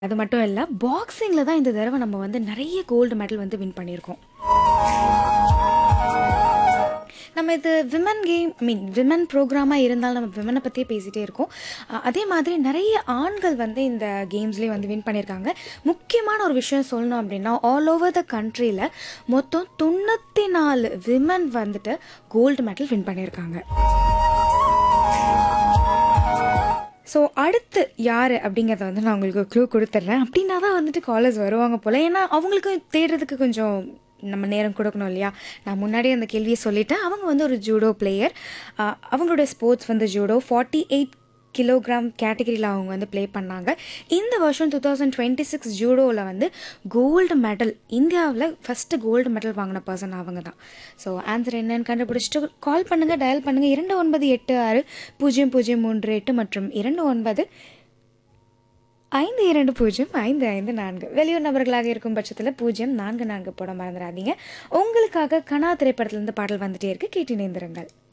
அது மட்டும் இல்ல, பாக்ஸிங்ல தான் இந்த தடவ நம்ம வந்து நெறைய கோல்டு மெடல் வந்து வின் பண்ணியிருக்கோம். நம்ம இது women game I mean women ப்ரோகிராமா இருந்தாலும் நம்ம விமன பத்தியே பேசிட்டே இருக்கோம். அ அதே மாதிரி நெறைய ஆண்கள் வந்து இந்த கேம்ஸ்லயே வந்து வின் பண்ணியிருக்காங்க. முக்கியமான ஒரு விஷயம் சொல்லணும் அப்டின்னா, ஆல் ஓவர் த கண்ட்ரில மொத்தம் 94 விமன் வந்துட்டு கோல்டு மெடல் வின் பண்ணியிருக்காங்க. ஸோ அடுத்து யாரு அப்படிங்கிறத வந்து நான் உங்களுக்கு க்ளூ குடுத்துடுறேன். அப்டின்னா தான் வந்துட்டு காலர்ஸ் வருவாங்க போல. ஏன்னா, அவங்களுக்கு தேடுறதுக்கு கொஞ்சம் நம்ம நேரம் குடுக்கணும் இல்லையா? நான் முன்னாடியே அந்த கேள்விய சொல்லிட்டேன். அவங்க வந்து ஒரு ஜூடோ பிளேயர். அ அவங்களுடைய ஸ்போர்ட்ஸ் வந்து ஜூடோ. 48 கிலோகிராம் கேட்டகரில அவங்க வந்து ப்ளே பண்ணாங்க. இந்த வருஷம் 2026 ஜூடோல வந்து கோல்டு மெடல் இந்தியாவுல ஃபர்ஸ்ட் கோல்டு மெடல் வாங்குன பெர்சன் அவங்க தான். ஸோ ஆன்சர் என்னன்னு கண்டுபிடிச்சுட்டு கால் பண்ணுங்க, டயல் பண்ணுங்க 2986 மற்றும் 29 52055554 வெளியூர் நபர்களாக இருக்கும் பட்சத்தில் 044 போட மறந்துடாதீங்க. உங்களுக்காக கனா திரைப்படத்திலிருந்து பாடல் வந்துட்டே இருக்கு. கேட்டு இணைந்திருங்கள்.